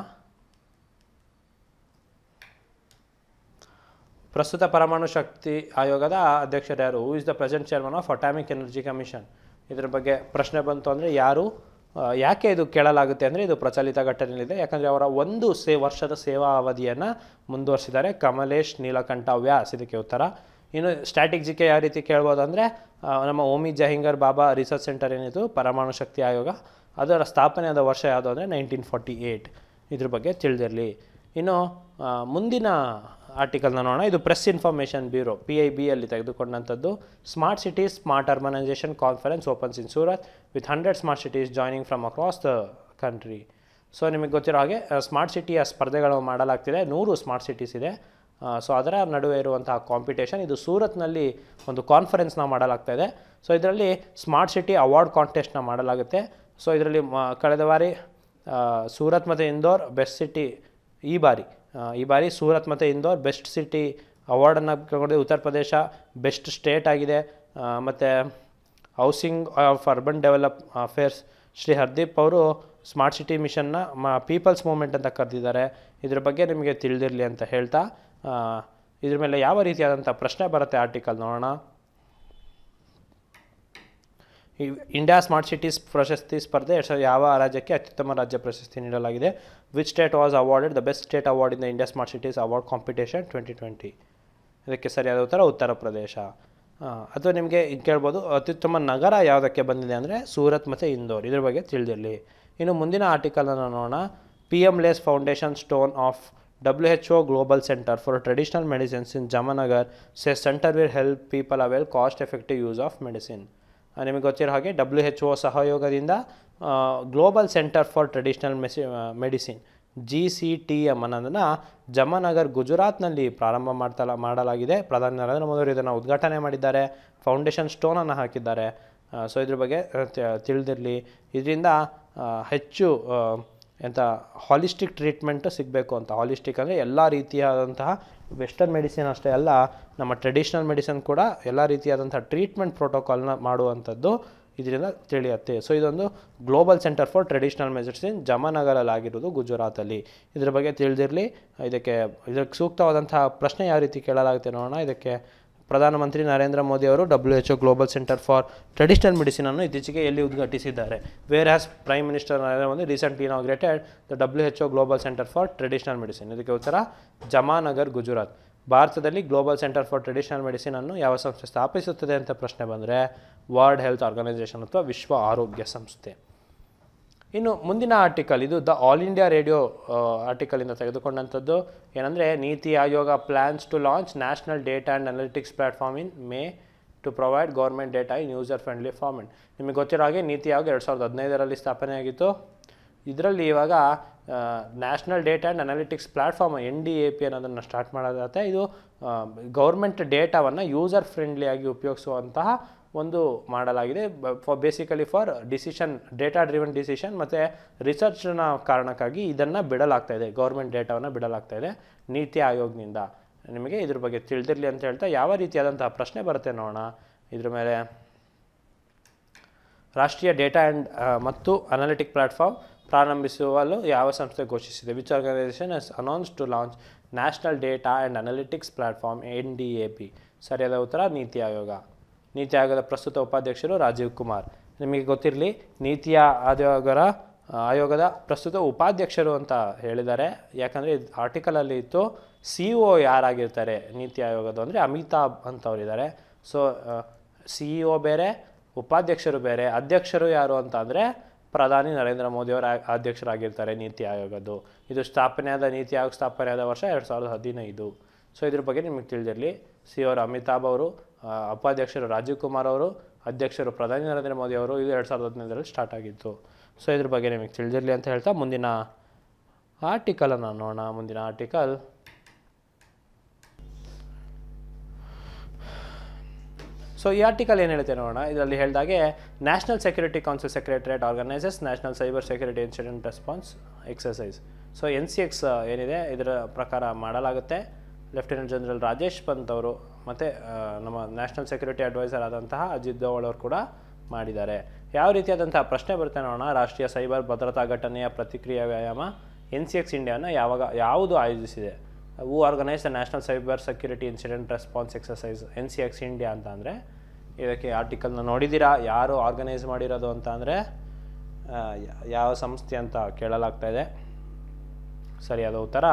ಪ್ರಸ್ತುತ ಪರಮಾಣು ಶಕ್ತಿ ಆಯೋಗದ ಅಧ್ಯಕ್ಷರು ಯಾರು who is the present chairman of atomic energy commission ಇದ್ರ ಬಗ್ಗೆ ಪ್ರಶ್ನೆ ಬಂತು ಅಂದರೆ ಯಾರು ಆ, ಯಾಕೆ ಇದು ಕೇಳಲಾಗುತ್ತೆ ಅಂದರೆ ಇದು ಪ್ರಚಲಿತ ಘಟನೆಯಲ್ಲಿದೆ ಯಾಕಂದರೆ ಅವರ ಒಂದು ಸೇ ವರ್ಷದ ಸೇವಾ ಅವಧಿಯನ್ನು ಮುಂದುವರಿಸಿದ್ದಾರೆ ಕಮಲೇಶ್ ನೀಲಕಂಠ ವ್ಯಾಸ್ ಇದಕ್ಕೆ ಉತ್ತರ ಇನ್ನು ಸ್ಟ್ಯಾಟಿಕ್ ಜಿಕೆ ಯಾವ ರೀತಿ ಕೇಳ್ಬೋದು ಅಂದರೆ ನಮ್ಮ ಓಮಿ ಜಹಿಂಗರ್ ಬಾಬಾ ರಿಸರ್ಚ್ ಸೆಂಟರ್ ಏನಿತ್ತು ಪರಮಾಣು ಶಕ್ತಿ ಆಯೋಗ ಅದರ ಸ್ಥಾಪನೆಯಾದ ವರ್ಷ ಯಾವುದು ಅಂದರೆ ನೈನ್ಟೀನ್ ಫಾರ್ಟಿ ಏಯ್ಟ್ ಇದ್ರ ಬಗ್ಗೆ ತಿಳಿದಿರಲಿ ಇನ್ನು ಆ, ಮುಂದಿನ ಆರ್ಟಿಕಲ್ನ ನೋಡೋಣ ಇದು press information bureau P I ಬಿಯಲ್ಲಿ ತೆಗೆದುಕೊಂಡಂಥದ್ದು smart cities smart urbanisation conference opens in Surat with hundred smart cities joining from across the country so ನಿಮಗೆ ಗೊತ್ತಿರೋ ಹಾಗೆ ಸ್ಮಾರ್ಟ್ ಸಿಟಿಯ ಸ್ಪರ್ಧೆಗಳು ಮಾಡಲಾಗ್ತಿದೆ ನೂರು ಸ್ಮಾರ್ಟ್ ಸಿಟೀಸ್ ಇದೆ ಸೊ ಅದರ ನಡುವೆ ಇರುವಂತಹ ಕಾಂಪಿಟೇಷನ್ ಇದು ಸೂರತ್ನಲ್ಲಿ ಒಂದು ಕಾನ್ಫರೆನ್ಸ್ನ ಮಾಡಲಾಗ್ತಾ ಇದೆ ಸೊ ಇದರಲ್ಲಿ ಸ್ಮಾರ್ಟ್ ಸಿಟಿ ಅವಾರ್ಡ್ ಕಾಂಟೆಸ್ಟ್ನ ಮಾಡಲಾಗುತ್ತೆ ಸೊ ಇದರಲ್ಲಿ ಮ- ಕಳೆದ ಬಾರಿ ಆ, ಸೂರತ್ ಮತ್ತು ಇಂದೋರ್ ಬೆಸ್ಟ್ ಸಿಟಿ ಈ ಬಾರಿ ಆ, ಈ ಬಾರಿ ಸೂರತ್ ಮತ್ತು ಇಂದೋರ್ ಬೆಸ್ಟ್ ಸಿಟಿ ಅವಾರ್ಡನ್ನು ತಗೊಂಡಿದೆ ಉತ್ತರ ಪ್ರದೇಶ ಬೆಸ್ಟ್ ಸ್ಟೇಟ್ ಆಗಿದೆ ಮತ್ತು housing of urban develop affairs Shri Hardeep ಅವರು ಸ್ಮಾರ್ಟ್ ಸಿಟಿ ಮಿಷನ್ನ ಮ ಪೀಪಲ್ಸ್ ಮೂವ್ಮೆಂಟ್ ಅಂತ ಕರೆದಿದ್ದಾರೆ ಇದ್ರ ಬಗ್ಗೆ ನಿಮಗೆ ತಿಳಿದಿರಲಿ ಅಂತ ಹೇಳ್ತಾ ಆ, ಇದ್ರ ಮೇಲೆ ಯಾವ ರೀತಿಯಾದಂಥ ಪ್ರಶ್ನೆ ಬರುತ್ತೆ ಆರ್ಟಿಕಲ್ ನೋಡೋಣ ಈ ಇಂಡಿಯಾ ಸ್ಮಾರ್ಟ್ ಸಿಟೀಸ್ ಪ್ರಶಸ್ತಿ ಸ್ಪರ್ಧೆ ಎರಡು ಸಾವಿರದ ಯಾವ ರಾಜ್ಯಕ್ಕೆ ಅತ್ಯುತ್ತಮ ರಾಜ್ಯ ಪ್ರಶಸ್ತಿ ನೀಡಲಾಗಿದೆ which state was awarded the best state award in the India smart cities award competition twenty twenty ಇದಕ್ಕೆ ಸರಿಯಾದ ಉತ್ತರ ಉತ್ತರ ಪ್ರದೇಶ ಆ, ಅಥವಾ ನಿಮಗೆ ಇದು ಕೇಳ್ಬೋದು ಅತ್ಯುತ್ತಮ ನಗರ ಯಾವುದಕ್ಕೆ ಬಂದಿದೆ ಅಂದರೆ ಸೂರತ್ ಮತ್ತು ಇಂದೋರ್ ಇದ್ರ ಬಗ್ಗೆ ತಿಳಿದಿರಲಿ ಇನ್ನು ಮುಂದಿನ ಆರ್ಟಿಕಲನ್ನು ನೋಡೋಣ P M lays foundation stone of W H O global centre for traditional medicines in Jamnagar ಸೆ centre will help people avail cost effective use of medicine ನಿಮಗೆ ಗೊತ್ತಿರೋ ಹಾಗೆ ಡಬ್ಲ್ಯೂ ಎಚ್ ಒ ಸಹಯೋಗದಿಂದ ಗ್ಲೋಬಲ್ ಸೆಂಟರ್ ಫಾರ್ ಟ್ರೆಡಿಷನಲ್ ಮೆಸಿ medicine G C T M ಅನ್ನೋದನ್ನು ಜಮನಗರ್ ಗುಜರಾತ್ನಲ್ಲಿ ಪ್ರಾರಂಭ ಮಾಡ್ತಲ ಮಾಡಲಾಗಿದೆ ಪ್ರಧಾನಿ ನರೇಂದ್ರ ಮೋದಿ ಅವರು ಇದನ್ನು ಉದ್ಘಾಟನೆ ಮಾಡಿದ್ದಾರೆ ಫೌಂಡೇಶನ್ ಸ್ಟೋನನ್ನು ಹಾಕಿದ್ದಾರೆ ಸೊ ಇದ್ರ ಬಗ್ಗೆ ತಿಳಿದಿರಲಿ ಇದರಿಂದ ಹೆಚ್ಚು ಆ, ಎಂಥ ಹಾಲಿಸ್ಟಿಕ್ ಟ್ರೀಟ್ಮೆಂಟ್ ಸಿಗಬೇಕು ಅಂತ ಹಾಲಿಸ್ಟಿಕ್ ಅಂದರೆ ಎಲ್ಲ ರೀತಿಯಾದಂತಹ ವೆಸ್ಟರ್ನ್ ಮೆಡಿಸಿನ್ ಅಷ್ಟೇ ಅಲ್ಲ ನಮ್ಮ ಟ್ರೆಡಿಷ್ನಲ್ ಮೆಡಿಸಿನ್ ಕೂಡ ಎಲ್ಲ ರೀತಿಯಾದಂಥ ಟ್ರೀಟ್ಮೆಂಟ್ ಪ್ರೋಟೋಕಾಲ್ನ ಮಾಡುವಂಥದ್ದು ಇದರಿಂದ ತಿಳಿಯುತ್ತೆ ಸೊ ಇದೊಂದು global centre for traditional medicine ಜಮನಗರಲ್ಲಿ ಆಗಿರೋದು ಗುಜರಾತಲ್ಲಿ ಇದ್ರ ಬಗ್ಗೆ ತಿಳಿದಿರಲಿ ಇದಕ್ಕೆ ಇದಕ್ಕೆ ಸೂಕ್ತವಾದಂತಹ ಪ್ರಶ್ನೆ ಯಾವ ರೀತಿ ಕೇಳಲಾಗುತ್ತೆ ನೋಡೋಣ ಇದಕ್ಕೆ ಪ್ರಧಾನಮಂತ್ರಿ ನರೇಂದ್ರ ಮೋದಿ ಅವರು W H O global centre for traditional medicine ಅನ್ನು ಇತ್ತೀಚೆಗೆ ಎಲ್ಲಿ ಉದ್ಘಾಟಿಸಿದ್ದಾರೆ where has prime minister Narendra Modi recently inaugurated the W H O global centre for traditional medicine ಇದಕ್ಕೆ ಉತ್ತರ ಜಮಾನಗರ್ ಗುಜರಾತ್ ಭಾರತದಲ್ಲಿ global centre for traditional medicine ಅನ್ನು ಯಾವ ಸಂಸ್ಥೆ ಸ್ಥಾಪಿಸುತ್ತದೆ ಅಂತ ಪ್ರಶ್ನೆ ಬಂದರೆ ವರ್ಲ್ಡ್ ಹೆಲ್ತ್ ಆರ್ಗನೈಸೇಷನ್ ಅಥವಾ ವಿಶ್ವ ಆರೋಗ್ಯ ಸಂಸ್ಥೆ ಇನ್ನು ಮುಂದಿನ ಆರ್ಟಿಕಲ್ ಇದು ದ ಆಲ್ ಇಂಡಿಯಾ ರೇಡಿಯೋ ಆರ್ಟಿಕಲಿಂದ ತೆಗೆದುಕೊಂಡಂಥದ್ದು ಏನಂದರೆ NITI Aayog plans to launch national data and analytics platform in May to provide government data in user friendly format ನಿಮಗೆ ಗೊತ್ತಿರೋ ಹಾಗೆ ನೀತಿ ಆಯೋಗ ಎರಡು ಸಾವಿರದ ಹದಿನೈದರಲ್ಲಿ ಸ್ಥಾಪನೆಯಾಗಿತ್ತು ಇದರಲ್ಲಿ ಇವಾಗ national data and analytics platform N D A P ಅನ್ನೋದನ್ನು ಸ್ಟಾರ್ಟ್ ಮಾಡೋದಾಗುತ್ತೆ ಇದು ಗೌರ್ಮೆಂಟ್ ಡೇಟಾವನ್ನು ಯೂಸರ್ ಫ್ರೆಂಡ್ಲಿಯಾಗಿ ಉಪಯೋಗಿಸುವಂತಹ ಒಂದು ಮಾಡಲಾಗಿದೆ for basically for decision data driven decision ಮತ್ತು ರಿಸರ್ಚ್ನ ಕಾರಣಕ್ಕಾಗಿ ಇದನ್ನು ಬಿಡಲಾಗ್ತಾ ಇದೆ ಗೌರ್ಮೆಂಟ್ ಡೇಟಾವನ್ನು ಬಿಡಲಾಗ್ತಾ ಇದೆ ನೀತಿ ಆಯೋಗನಿಂದ ನಿಮಗೆ ಇದ್ರ ಬಗ್ಗೆ ತಿಳಿದಿರಲಿ ಅಂತ ಹೇಳ್ತಾ ಯಾವ ರೀತಿಯಾದಂತಹ ಪ್ರಶ್ನೆ ಬರುತ್ತೆ ನೋಡೋಣ ಇದ್ರ ಮೇಲೆ ರಾಷ್ಟ್ರೀಯ ಡೇಟಾ ಆ್ಯಂಡ್ ಮತ್ತು ಅನಾಲಿಟಿಕ್ ಪ್ಲಾಟ್ಫಾರ್ಮ್ ಪ್ರಾರಂಭಿಸುವಲು ಯಾವ ಸಂಸ್ಥೆ ಘೋಷಿಸಿದೆ which organisation has announce to launch national data and analytics platform N D A P ಸರಿಯಾದ ಉತ್ತರ ನೀತಿ ಆಯೋಗ ನೀತಿ ಆಯೋಗದ ಪ್ರಸ್ತುತ ಉಪಾಧ್ಯಕ್ಷರು ರಾಜೀವ್ ಕುಮಾರ್ ನಿಮಗೆ ಗೊತ್ತಿರಲಿ ನೀತಿ ಆಯೋಗರ ಆಯೋಗದ ಪ್ರಸ್ತುತ ಉಪಾಧ್ಯಕ್ಷರು ಅಂತ ಹೇಳಿದ್ದಾರೆ ಯಾಕಂದರೆ ಇದು ಆರ್ಟಿಕಲಲ್ಲಿ ಇತ್ತು ಸಿ ಒ ಯಾರಾಗಿರ್ತಾರೆ ನೀತಿ ಆಯೋಗದ ಅಂದರೆ ಅಮಿತಾಬ್ ಅಂತವರಿದ್ದಾರೆ ಸೊ ಸಿ ಇ ಒ ಬೇರೆ ಉಪಾಧ್ಯಕ್ಷರು ಬೇರೆ ಅಧ್ಯಕ್ಷರು ಯಾರು ಅಂತ ಅಂದರೆ ಪ್ರಧಾನಿ ನರೇಂದ್ರ ಮೋದಿಯವರ ಅಧ್ಯಕ್ಷರಾಗಿರ್ತಾರೆ ನೀತಿ ಆಯೋಗದ್ದು ಇದು ಸ್ಥಾಪನೆಯಾದ ನೀತಿ ಆಯೋಗ ಸ್ಥಾಪನೆಯಾದ ವರ್ಷ ಎರಡು ಸಾವಿರದ ಹದಿನೈದು ಸೊ ಇದ್ರ ಬಗ್ಗೆ ನಿಮಗೆ ತಿಳಿದಿರಲಿ ಸಿ ಅವರು ಅಮಿತಾಬ್ ಅವರು ಆ, ಉಪಾಧ್ಯಕ್ಷರು ರಾಜೀವ್ ಕುಮಾರ್ ಅವರು ಅಧ್ಯಕ್ಷರು ಪ್ರಧಾನಿ ನರೇಂದ್ರ ಮೋದಿ ಅವರು ಇದು ಎರಡು ಸಾವಿರದ ಹದಿನೈದರಲ್ಲಿ ಸ್ಟಾರ್ಟ್ ಆಗಿತ್ತು ಸೊ ಇದ್ರ ಬಗ್ಗೆ ನಿಮಗೆ ತಿಳಿದಿರಲಿ ಅಂತ ಹೇಳ್ತಾ ಮುಂದಿನ ಆರ್ಟಿಕಲನ್ನು ನೋಡೋಣ ಮುಂದಿನ ಆರ್ಟಿಕಲ್ ಸೊ ಈ ಆರ್ಟಿಕಲ್ ಏನು ಹೇಳುತ್ತೆ ನೋಡೋಣ ಇದರಲ್ಲಿ ಹೇಳಿದಾಗೆ national security council secretariat organises national cyber security incident response exercise so N C X ಏನಿದೆ ಇದರ ಪ್ರಕಾರ ಮಾಡಲಾಗುತ್ತೆ ಲೆಫ್ಟಿನೆಂಟ್ ಜನರಲ್ ರಾಜೇಶ್ ಪಂತ್ ಅವರು ಮತ್ತು ನಮ್ಮ ನ್ಯಾಷನಲ್ ಸೆಕ್ಯೂರಿಟಿ ಅಡ್ವೈಸರ್ ಆದಂತಹ ಅಜಿತ್ ದೋವಲ್ ಅವರು ಕೂಡ ಮಾಡಿದ್ದಾರೆ ಯಾವ ರೀತಿಯಾದಂಥ ಪ್ರಶ್ನೆ ಬರುತ್ತೆ ನೋಡೋಣ ರಾಷ್ಟ್ರೀಯ ಸೈಬರ್ ಭದ್ರತಾ ಘಟನೆಯ ಪ್ರತಿಕ್ರಿಯಾ ವ್ಯಾಯಾಮ ಎನ್ ಸಿ ಎಕ್ಸ್ ಇಂಡಿಯಾನ ಯಾವಾಗ ಯಾವುದು ಆಯೋಜಿಸಿದೆ who organise the national cyber security incident response exercise N C X India ಅಂತ ಅಂದರೆ ಇದಕ್ಕೆ ಆರ್ಟಿಕಲ್ನ ನೋಡಿದ್ದೀರಾ ಯಾರು ಆರ್ಗನೈಸ್ ಮಾಡಿರೋದು ಅಂತ ಅಂದರೆ ಯಾವ ಸಂಸ್ಥೆ ಅಂತ ಕೇಳಲಾಗ್ತಾ ಇದೆ ಸರಿಯಾದ ಉತ್ತರ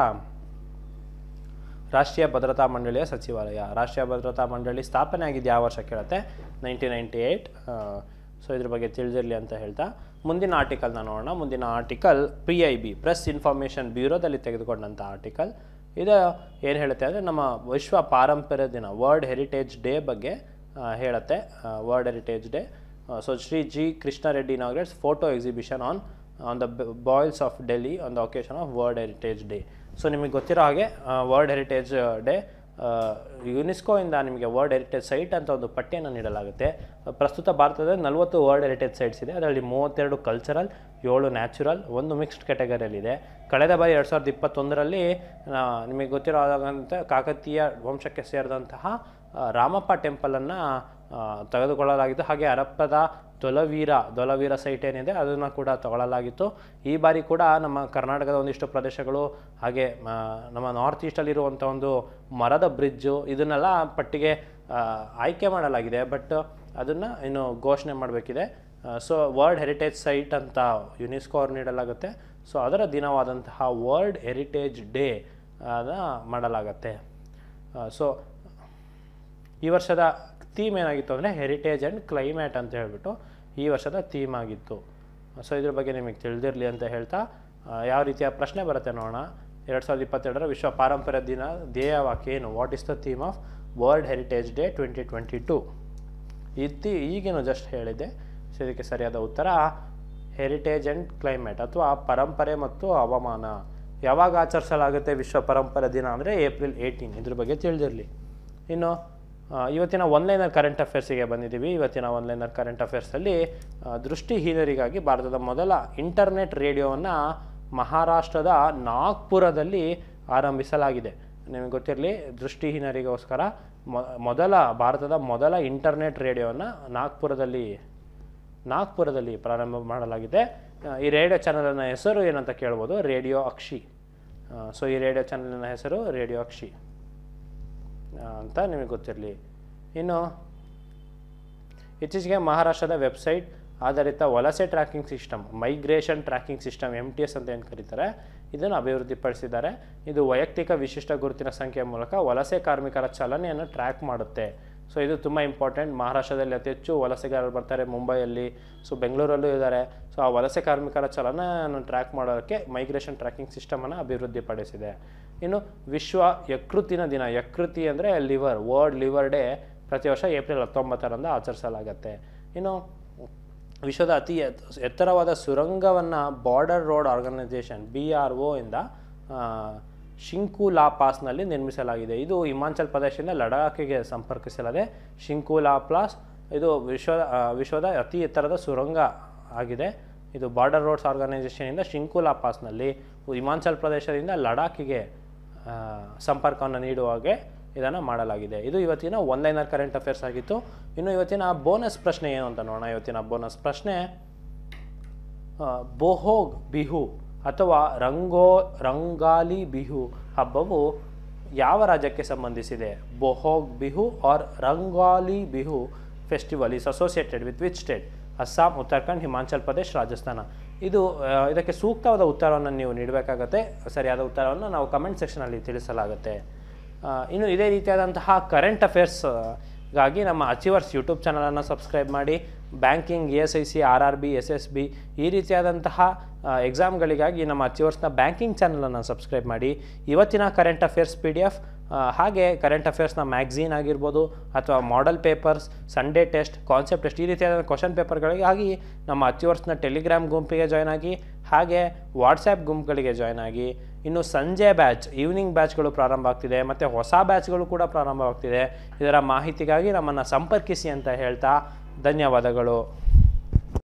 ರಾಷ್ಟ್ರೀಯ ಭದ್ರತಾ ಮಂಡಳಿಯ ಸಚಿವಾಲಯ ರಾಷ್ಟ್ರೀಯ ಭದ್ರತಾ ಮಂಡಳಿ ಸ್ಥಾಪನೆ ಆಗಿದ್ದು ಯಾವ ವರ್ಷ ಕೇಳುತ್ತೆ ನೈನ್ಟೀನ್ ನೈಂಟಿ ಏಯ್ಟ್ ಸೊ ಇದ್ರ ಬಗ್ಗೆ ತಿಳಿದಿರಲಿ ಅಂತ ಹೇಳ್ತಾ ಮುಂದಿನ ಆರ್ಟಿಕಲ್ನ ನೋಡೋಣ ಮುಂದಿನ article P I B press information ಬ್ಯೂರೋದಲ್ಲಿ ತೆಗೆದುಕೊಂಡಂಥ ಆರ್ಟಿಕಲ್ ಇದು ಏನು ಹೇಳುತ್ತೆ ಅಂದರೆ ನಮ್ಮ ವಿಶ್ವ ಪಾರಂಪರ್ಯ ದಿನ ವರ್ಲ್ಡ್ ಹೆರಿಟೇಜ್ ಡೇ ಬಗ್ಗೆ ಆ, ಹೇಳುತ್ತೆ world heritage day so Shri G Krishna Reddy inaugurates photo exhibition on on the baolis of Delhi on the occasion of world heritage day so ನಿಮಗೆ ಗೊತ್ತಿರೋ ಹಾಗೆ ವರ್ಲ್ಡ್ ಹೆರಿಟೇಜ್ ಡೇ ಯುನೆಸ್ಕೋಯಿಂದ ನಿಮಗೆ ವರ್ಲ್ಡ್ ಹೆರಿಟೇಜ್ ಸೈಟ್ ಅಂತ ಒಂದು ಪಟ್ಟಿಯನ್ನು ನೀಡಲಾಗುತ್ತೆ ಪ್ರಸ್ತುತ ಭಾರತದಲ್ಲಿ ನಲವತ್ತು ವರ್ಲ್ಡ್ ಹೆರಿಟೇಜ್ ಸೈಟ್ಸ್ ಇದೆ ಅದರಲ್ಲಿ ಮೂವತ್ತೆರಡು ಕಲ್ಚರಲ್ ಏಳು ನ್ಯಾಚುರಲ್ ಒಂದು ಮಿಕ್ಸ್ಡ್ ಕ್ಯಾಟಗರಿಯಲ್ಲಿದೆ ಕಳೆದ ಬಾರಿ ಎರಡು ಸಾವಿರದ ಇಪ್ಪತ್ತೊಂದರಲ್ಲಿ ನಿಮಗೆ ಗೊತ್ತಿರೋ ಹಾಗಂತೆ ಕಾಕತೀಯ ವಂಶಕ್ಕೆ ಸೇರಿದಂತಹ ಆ, ರಾಮಪ್ಪ ಟೆಂಪಲನ್ನು ತೆಗೆದುಕೊಳ್ಳಲಾಗಿತ್ತು ಹಾಗೆ ಹರಪ್ಪದ ದೊಲವೀರ ದೊಲವೀರ ಸೈಟ್ ಏನಿದೆ ಅದನ್ನು ಕೂಡ ತಗೊಳ್ಳಲಾಗಿತ್ತು ಈ ಬಾರಿ ಕೂಡ ನಮ್ಮ ಕರ್ನಾಟಕದ ಒಂದಿಷ್ಟು ಪ್ರದೇಶಗಳು ಹಾಗೆ ಆ, ನಮ್ಮ ನಾರ್ತ್ ಈಸ್ಟಲ್ಲಿರುವಂಥ ಒಂದು ಮರದ ಬ್ರಿಡ್ಜು ಇದನ್ನೆಲ್ಲ ಪಟ್ಟಿಗೆ ಆ, ಆಯ್ಕೆ ಮಾಡಲಾಗಿದೆ ಬಟ್ ಅದನ್ನು ಇನ್ನು ಘೋಷಣೆ ಮಾಡಬೇಕಿದೆ ಸೊ ವರ್ಲ್ಡ್ ಹೆರಿಟೇಜ್ ಸೈಟ್ ಅಂತ ಯುನೆಸ್ಕೋ ಅವ್ರು ನೀಡಲಾಗುತ್ತೆ ಸೊ ಅದರ ದಿನವಾದಂತಹ ವರ್ಲ್ಡ್ ಹೆರಿಟೇಜ್ ಡೇ ಅದ ಮಾಡಲಾಗತ್ತೆ ಸೊ ಈ ವರ್ಷದ ಥೀಮ್ ಏನಾಗಿತ್ತು ಅಂದರೆ ಹೆರಿಟೇಜ್ ಆ್ಯಂಡ್ ಕ್ಲೈಮೇಟ್ ಅಂತ ಹೇಳ್ಬಿಟ್ಟು ಈ ವರ್ಷದ ಥೀಮ್ ಆಗಿತ್ತು ಸೊ ಇದ್ರ ಬಗ್ಗೆ ನಿಮಗೆ ತಿಳಿದಿರಲಿ ಅಂತ ಹೇಳ್ತಾ ಆ, ಯಾವ ರೀತಿಯ ಪ್ರಶ್ನೆ ಬರುತ್ತೆ ನೋಡೋಣ ಎರಡು ಸಾವಿರದ ಇಪ್ಪತ್ತೆರಡರ ವಿಶ್ವ ಪಾರಂಪರ್ಯ ದಿನ ಧ್ಯೇಯ ವಾಕ್ಯ ಏನು what is the theme of world heritage day twenty twenty two ಇತ್ತಿ ಈಗೇನು ಜಸ್ಟ್ ಹೇಳಿದ್ದೆ ಸೊ ಇದಕ್ಕೆ ಸರಿಯಾದ ಉತ್ತರ ಹೆರಿಟೇಜ್ ಆ್ಯಂಡ್ ಕ್ಲೈಮೇಟ್ ಅಥವಾ ಪರಂಪರೆ ಮತ್ತು ಹವಾಮಾನ ಯಾವಾಗ ಆಚರಿಸಲಾಗುತ್ತೆ ವಿಶ್ವ ಪರಂಪರೆ ದಿನ ಅಂದರೆ ಏಪ್ರಿಲ್ ಏಯ್ಟೀನ್ ಇದ್ರ ಬಗ್ಗೆ ತಿಳಿದಿರಲಿ ಇನ್ನು ಆ, ಇವತ್ತಿನ ಒನ್ಲೈನರ್ ಕರೆಂಟ್ ಅಫೇರ್ಸಿಗೆ ಬಂದಿದ್ದೀವಿ ಇವತ್ತಿನ ಒನ್ಲೈನರ್ ಕರೆಂಟ್ ಅಫೇರ್ಸಲ್ಲಿ ಆ, ದೃಷ್ಟಿಹೀನರಿಗಾಗಿ ಭಾರತದ ಮೊದಲ ಇಂಟರ್ನೆಟ್ ರೇಡಿಯೋವನ್ನು ಮಹಾರಾಷ್ಟ್ರದ ನಾಗ್ಪುರದಲ್ಲಿ ಆರಂಭಿಸಲಾಗಿದೆ ನಿಮಗೆ ಗೊತ್ತಿರಲಿ ದೃಷ್ಟಿಹೀನರಿಗೋಸ್ಕರ ಮೊ- ಮೊದಲ ಭಾರತದ ಮೊದಲ ಇಂಟರ್ನೆಟ್ ರೇಡಿಯೋವನ್ನು ನಾಗ್ಪುರದಲ್ಲಿ ನಾಗ್ಪುರದಲ್ಲಿ ಪ್ರಾರಂಭ ಮಾಡಲಾಗಿದೆ ಆ, ಈ ರೇಡಿಯೋ ಚಾನಲಿನ ಹೆಸರು ಏನಂತ ಕೇಳ್ಬೋದು ರೇಡಿಯೋ ಅಕ್ಷಿ ಸೊ ಈ ರೇಡಿಯೋ ಚಾನಲಿನ ಹೆಸರು ರೇಡಿಯೋ ಅಕ್ಷಿ ಆ, ಅಂತ ನಿಮಗೆ ಗೊತ್ತಿರಲಿ ಇನ್ನು ಇತ್ತೀಚೆಗೆ ಮಹಾರಾಷ್ಟ್ರದ ವೆಬ್ಸೈಟ್ ಆಧಾರಿತ ವಲಸೆ tracking system migration tracking system M T S ಅಂತ ಏನು ಕರೀತಾರೆ ಇದನ್ನು ಅಭಿವೃದ್ಧಿಪಡಿಸಿದ್ದಾರೆ ಇದು ವೈಯಕ್ತಿಕ ವಿಶಿಷ್ಟ ಗುರುತಿನ ಸಂಖ್ಯೆಯ ಮೂಲಕ ವಲಸೆ ಕಾರ್ಮಿಕರ ಚಲನೆಯನ್ನು ಟ್ರ್ಯಾಕ್ ಮಾಡುತ್ತೆ ಸೊ ಇದು ತುಂಬ ಇಂಪಾರ್ಟೆಂಟ್ ಮಹಾರಾಷ್ಟ್ರದಲ್ಲಿ ಅತಿ ಹೆಚ್ಚು ವಲಸೆಗಾರರು ಬರ್ತಾರೆ ಮುಂಬೈಯಲ್ಲಿ ಸೊ ಬೆಂಗಳೂರಲ್ಲೂ ಇದ್ದಾರೆ ಸೊ ಆ ವಲಸೆ ಕಾರ್ಮಿಕರ ಚಲನೆಯನ್ನು ಟ್ರ್ಯಾಕ್ ಮಾಡೋದಕ್ಕೆ ಮೈಗ್ರೇಷನ್ ಟ್ರ್ಯಾಕಿಂಗ್ ಸಿಸ್ಟಮನ್ನು ಅಭಿವೃದ್ಧಿಪಡಿಸಿದೆ ಇನ್ನು ವಿಶ್ವ ಯಕೃತಿನ ದಿನ ಯಕೃತಿ ಅಂದರೆ ಲಿವರ್ ವರ್ಲ್ಡ್ ಲಿವರ್ ಡೇ ಪ್ರತಿ ವರ್ಷ ಏಪ್ರಿಲ್ ಹತ್ತೊಂಬತ್ತರಂದು ಆಚರಿಸಲಾಗುತ್ತೆ ಇನ್ನು ವಿಶ್ವದ ಅತಿ ಎತ್- ಎತ್ತರವಾದ ಸುರಂಗವನ್ನು border road organisation B R O ಇಂದ ಆ, ಶಿಂಕುಲಾ ಪಾಸ್ನಲ್ಲಿ ನಿರ್ಮಿಸಲಾಗಿದೆ ಇದು ಹಿಮಾಚಲ್ ಪ್ರದೇಶದಿಂದ ಲಡಾಖಿಗೆ ಸಂಪರ್ಕಿಸಲಾದೆ ಶಿಂಕುಲಾ ಪ್ಲಾಸ್ ಇದು ವಿಶ್ವದ ಆ, ವಿಶ್ವದ ಅತಿ ಎತ್ತರದ ಸುರಂಗ ಆಗಿದೆ ಇದು ಬಾರ್ಡರ್ ರೋಡ್ಸ್ ಆರ್ಗನೈಸೇಷನಿಂದ ಶಿಂಕುಲಾ ಪಾಸ್ನಲ್ಲಿ ಹಿಮಾಚಲ್ ಪ್ರದೇಶದಿಂದ ಲಡಾಖಿಗೆ ಆ, ಸಂಪರ್ಕವನ್ನು ನೀಡುವ ಹಾಗೆ ಇದನ್ನು ಮಾಡಲಾಗಿದೆ ಇದು ಇವತ್ತಿನ ಒನ್ಲೈನರ್ ಕರೆಂಟ್ ಅಫೇರ್ಸ್ ಆಗಿತ್ತು ಇನ್ನು ಇವತ್ತಿನ ಬೋನಸ್ ಪ್ರಶ್ನೆ ಏನು ಅಂತ ನೋಡೋಣ ಇವತ್ತಿನ ಬೋನಸ್ ಪ್ರಶ್ನೆ ಆ, ಬೋಹೋಗ್ ಬಿಹು ಅಥವಾ ರಂಗೋ ರಂಗಾಲಿ ಬಿಹು ಹಬ್ಬವು ಯಾವ ರಾಜ್ಯಕ್ಕೆ ಸಂಬಂಧಿಸಿದೆ Bohag Bihu or Rongali Bihu festival is associated with which state Assam Uttarakhand Himachal Pradesh Rajasthan ಇದು ಆ, ಇದಕ್ಕೆ ಸೂಕ್ತವಾದ ಉತ್ತರವನ್ನು ನೀವು ನೀಡಬೇಕಾಗತ್ತೆ ಸರಿಯಾದ ಉತ್ತರವನ್ನು ನಾವು ಕಮೆಂಟ್ ಸೆಕ್ಷನಲ್ಲಿ ತಿಳಿಸಲಾಗುತ್ತೆ ಆ, ಇನ್ನು ಇದೇ ರೀತಿಯಾದಂತಹ ಕರೆಂಟ್ ಅಫೇರ್ಸ್ ಗಾಗಿ ನಮ್ಮ ಅಚೀವರ್ಸ್ ಯೂಟ್ಯೂಬ್ ಚಾನಲನ್ನು ಸಬ್ಸ್ಕ್ರೈಬ್ ಮಾಡಿ banking E S I C R R B S S B ಈ ರೀತಿಯಾದಂತಹ ಎಕ್ಸಾಮ್ಗಳಿಗಾಗಿ ನಮ್ಮ ಅಚೀವರ್ಸ್ನ ಬ್ಯಾಂಕಿಂಗ್ ಚಾನಲನ್ನು ಸಬ್ಸ್ಕ್ರೈಬ್ ಮಾಡಿ ಇವತ್ತಿನ current affairs P D F ಹಾಗೆ ಕರೆಂಟ್ ಅಫೇರ್ಸ್ನ ಮ್ಯಾಗ್ಝೀನ್ ಆಗಿರ್ಬೋದು ಅಥವಾ model papers Sunday test concept test ಈ ರೀತಿಯಾದ ಕ್ವಶನ್ ಪೇಪರ್ಗಳಿಗಾಗಿ ನಮ್ಮ ಅಚೀವರ್ಸ್ನ ಟೆಲಿಗ್ರಾಮ್ ಗುಂಪಿಗೆ ಜಾಯ್ನ್ ಆಗಿ ಹಾಗೆ ವಾಟ್ಸ್ಯಾಪ್ ಗುಂಪುಗಳಿಗೆ ಜಾಯ್ನ್ ಆಗಿ ಇನ್ನು ಸಂಜೆ ಬ್ಯಾಚ್ ಈವ್ನಿಂಗ್ ಬ್ಯಾಚ್ಗಳು ಪ್ರಾರಂಭ ಆಗ್ತಿದೆ ಮತ್ತು ಹೊಸ ಬ್ಯಾಚ್ಗಳು ಕೂಡ ಪ್ರಾರಂಭವಾಗ್ತಿದೆ ಇದರ ಮಾಹಿತಿಗಾಗಿ ನಮ್ಮನ್ನು ಸಂಪರ್ಕಿಸಿ ಅಂತ ಹೇಳ್ತಾ ಧನ್ಯವಾದಗಳು